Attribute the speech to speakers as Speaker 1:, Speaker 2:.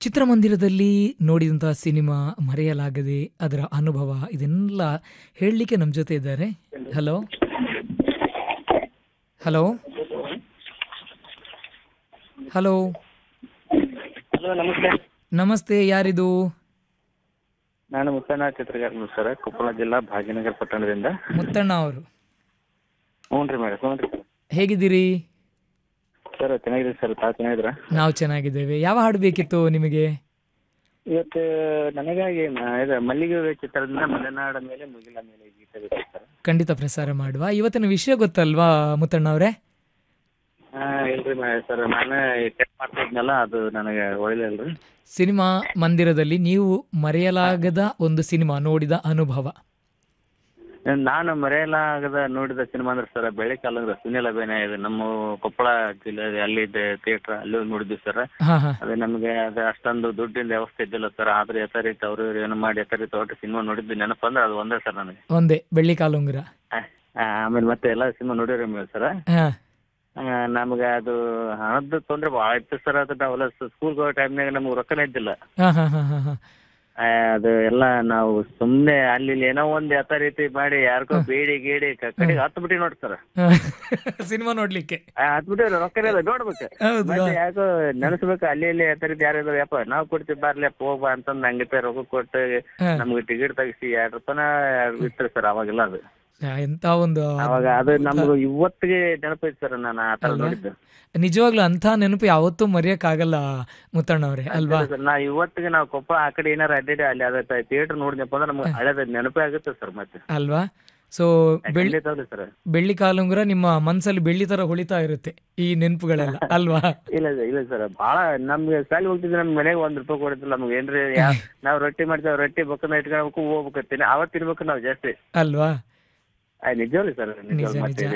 Speaker 1: ಚಿತ್ರಮಂದಿರದಲ್ಲಿ ನೋಡಿದಂತಹ ಸಿನಿಮಾ ಮರೆಯಲಾಗದೆ ಅದರ ಅನುಭವ ಇದನ್ನೆಲ್ಲ ಹೇಳಲಿಕ್ಕೆ ನಮ್ಮ ಜೊತೆ ಇದ್ದಾರೆ ಹಲೋ ಹಲೋ ಹಲೋ
Speaker 2: ಹಲೋ ನಮಸ್ತೆ
Speaker 1: ನಮಸ್ತೆ ಯಾರಿದು
Speaker 2: ನಾನು ಮುತ್ತಣ್ಣ ಚಿತ್ರಗಾರ ಸರ್ ಕೊಪ್ಪಳ ಜಿಲ್ಲಾ ಭಾಗ್ಯನಗರ ಪಟ್ಟಣದಿಂದ
Speaker 1: ಮುತ್ತಣ್ಣ ಅವರು
Speaker 2: ಹ್ಞೂ ರೀ ಮೇಡಮ್ ಹ್ಞೂ ರೀ
Speaker 1: ಹೇಗಿದ್ದೀರಿ
Speaker 2: ಸರ್ ಚೆನ್ನಾಗಿದೆ ಸರ್ ತಾವು ಚೆನ್ನಾಗಿದ್ರ
Speaker 1: ನಾವು ಚೆನ್ನಾಗಿದ್ದೇವೆ ಯಾವ ಹಾಡು ಬೇಕಿತ್ತು ನಿಮಗೆ
Speaker 2: ಇವತ್ತು ನನಗಾಗಿ ನ- ಇದು ಮಲ್ಲಿಗೆ ಹೂವೆ ಚಿತ್ರದಿಂದ ಮಲೆನಾಡ ಮೇಲೆ ಮುಗಿಲ ಮೇಲೆ ಈ ಗೀತೆ ಬೇಕು ಸರ್
Speaker 1: ಖಂಡಿತ ಪ್ರಸಾರ ಮಾಡುವ ಇವತ್ತಿನ ವಿಷಯ ಗೊತ್ತಲ್ವಾ ಮುತ್ತಣ್ಣ ಅವರೇ
Speaker 2: ಹಾಂ ಇಲ್ರಿ ಮೇ ಸರ್ ನಾನು ಚೆಕ್ ಮಾಡ್ತಾ ಇದ್ನಲ್ಲ ಅದು ನನಗೆ ಒಳ್ಳೆಯಲ್ಲ ರೀ
Speaker 1: ಸಿನಿಮಾ ಮಂದಿರದಲ್ಲಿ ನೀವು ಮರೆಯಲಾಗದ ಒಂದು ಸಿನಿಮಾ ನೋಡಿದ ಅನುಭವ
Speaker 2: ನಾನು ಮರೆಯಲಾಗದ ನೋಡಿದ ಸಿನಿಮಾ ಅಂದ್ರೆ ಸರ್ ಬೆಳ್ಳಿ ಕಾಲದ ಸುನಿಲ್ ಅಭಿನಯ ಇದು ನಮ್ಮ ಕೊಪ್ಪಳ ಜಿಲ್ಲೆ ಅಲ್ಲಿದ್ದ ಥಿಯೇಟ್ರ್ ಅಲ್ಲಿ ಹೋಗಿ ನೋಡಿದ್ವಿ ಸರ್
Speaker 1: ಹಾ ಹಾ
Speaker 2: ಅದೇ ನಮಗೆ ಅದು ಅಷ್ಟೊಂದು ದುಡ್ಡಿನ ವ್ಯವಸ್ಥೆ ಇದ್ದಿಲ್ಲ ಸರ್ ಆದ್ರೆ ಯಥಾರೀತಿ ಅವರು ಇವ್ರು ಏನೋ ಮಾಡಿ ಯಥಾರೀತಿ ಒಟ್ಟು ಸಿನಿಮಾ ನೋಡಿದ್ದು ನೆನಪು ಅಂದ್ರೆ ಅದು ಒಂದೇ ಸರ್ ನನಗೆ
Speaker 1: ಒಂದೇ ಬೆಳ್ಳಿ ಕಾಲುಂಗುರ
Speaker 2: ಆ, ಆ, ಆಮೇಲೆ ಮತ್ತೆ ಎಲ್ಲ ಸಿನಿಮಾ ನೋಡಿರಿ ಮೇಲೆ ಸರ್
Speaker 1: ಹಾ
Speaker 2: ನಮ್ಗೆ ಅದು ಹಣದ ತೊಂದ್ರೆ ಭಾಳ ಇತ್ತು ಸರ್ ಅದು ನಾವೆಲ್ಲ ಸ್ಕೂಲ್ ಹೋಗೋ ಟೈಮ್ನಾಗ ನಮ್ಗೆ ರೊಕ್ಕನೇ ಇದ್ದಿಲ್ಲ
Speaker 1: ಹಾ ಹಾ ಹಾ ಹಾ ಹಾ
Speaker 2: ಆ, ಅದು ಎಲ್ಲ ನಾವು ಸುಮ್ಮನೆ ಅಲ್ಲಿ ಇಲ್ಲಿ ಏನೋ ಒಂದು ಯಥಾ ರೀತಿ ಮಾಡಿ ಯಾರಿಗೋ ಬೇಡಿ ಗೀಡಿ ಕ- ಕಡೆಗೆ ಹತ್ತು ಬಿಟ್ಟಿ ನೋಡಿ ಸರ್
Speaker 1: ಸಿನಿಮಾ ನೋಡ್ಲಿಕ್ಕೆ
Speaker 2: ಹತ್ಬಿಟ್ಟು ರೊಕ್ಕನೇ ಇಲ್ಲ ನೋಡ್ಬೇಕು
Speaker 1: ಹೌದು
Speaker 2: ಮತ್ತೆ ಯಾಕೋ ನೆನೆಸ್ಬೇಕು ಅಲ್ಲಿ ಇಲ್ಲಿ ಯಥಾ ರೀತಿ ಯಾರು ಇದಾರೆ ಯಪ್ಪ ನಾವು ಕೊಡ್ತೀವಿ ಬರ್ಲಪ್ಪ ಹೋಗ್ಬಾ ಅಂತಂದು ಹಂಗೆ ರೊಕ್ಕ ಕೊಟ್ಟು
Speaker 1: ಹಾ.
Speaker 2: ನಮ್ಗೆ ಟಿಕೆಟ್ ತೆಗಿಸಿ ಎರಡು ರೂಪಾಯಿನ ಇತ್ತು ಸರ್ ಅವಾಗೆಲ್ಲ ಅದು
Speaker 1: ಆ, ಎಂತ ಒಂದು
Speaker 2: ಅವಾಗ ಅದು ನಮ್ಗೆ ಇವತ್ತಿಗೆ ನೆನಪೈತೆ ಸರ್ ನಾನು ಆ ಥರ ನೋಡಿದ್ದು
Speaker 1: ನಿಜವಾಗ್ಲೂ ಅಂತ ನೆನಪು ಯಾವತ್ತೂ ಮರೆಯಕ್ಕಾಗಲ್ಲ ಮುತ್ತಣ್ಣ ಅವರೇ ಅಲ್ವಾ
Speaker 2: ಸರ್ ನಾ ಇವತ್ತಿಗೆ ನಾವು ಕೊಪ್ಪ ಆ ಕಡೆ ಏನಾರ ಅಡ್ಡಾಡಿ ಅಲ್ಲಿ ಅದ ಥಿಯೇಟರ್ ನೋಡಿದ್ನಪ್ಪ ಅಂದ್ರೆ ನಮ್ಗೆ ಹಳೇದ ನೆನಪೇ ಆಗುತ್ತೆ ಸರ್ ಮತ್ತೆ
Speaker 1: ಅಲ್ವಾ ಸೊ ಬೆಳ್ಳಿ
Speaker 2: ಖಂಡಿತ ಹೌದು ಸರ್
Speaker 1: ಬೆಳ್ಳಿ ಕಾಲುಂಗುರ ನಿಮ್ಮ ಮನ್ಸಲ್ಲಿ ಬೆಳ್ಳಿ ತರ ಹೊಳಿತಾ ಇರುತ್ತೆ ಈ ನೆನಪುಗಳೆಲ್ಲ ಅಲ್ವಾ
Speaker 2: ಇಲ್ಲ ಸರ್ ಇಲ್ಲ ಸರ್ ಭಾಳ ನಮ್ಗೆ ಸಾಲಿ ಹೋಗ್ತಿದ್ರೆ ನಮ್ಮ ಮನೆಗೆ ಒಂದ್ ರೂಪಾಯಿ ಕೊಡ್ತಿಲ್ಲ ನಮ್ಗೆ ಏನ್ರಿ ಯಾ- ನಾವು ರೊಟ್ಟಿ ಮಾಡ್ತೇವೆ ರೊಟ್ಟಿ ಬಕ್ಕನ ಇಟ್ಕೊಳ್ಬೇಕು ಹೋಗ್ಬೇಕತ್ತೀನಿ ಅವತ್ತು ತಿನ್ಬೇಕು ನಾವು ಜಾಸ್ತಿ
Speaker 1: ಅಲ್ವಾ
Speaker 2: ಆ, ನಿಜವಲ್ಲ ಸರ್
Speaker 1: ನಿಜ
Speaker 2: ನಿಜವಲ್ಲ
Speaker 1: ನಿಜ
Speaker 2: ಮತ್ತೆ